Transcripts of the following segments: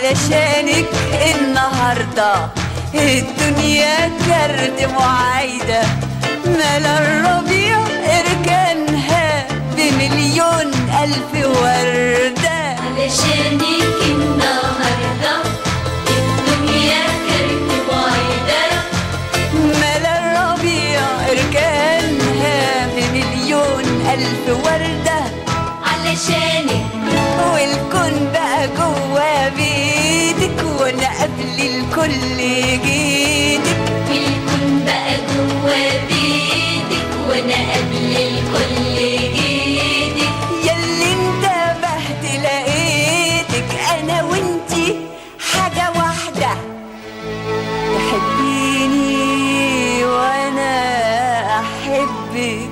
علشانك النهاردة الدنيا كرد معايدة مال الربيع اركانها بمليون ألف وردة علشانك النهاردة الدنيا كانت بعيدة مال الربيع اركانها بمليون ألف وردة علشانك والكون بقى جوا بيتك وانا قبل الكل جيتك الكون بقى جوا بيتك وانا قبل الكل جيتك ياللي انتبهت لقيتك انا وانتي حاجة واحدة تحبيني وانا احبك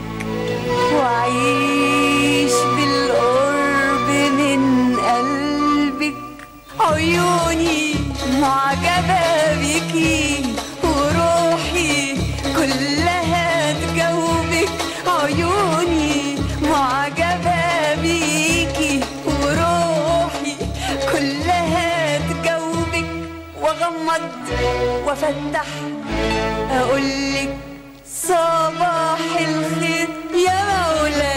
واعيش بالقرب من قلبك عيوني معجبة بيكي وروحي كلها تجاوبك عيوني معجبة بيكي وروحي كلها تجاوبك واغمض وافتح اقولك صباح الخير يا مولاي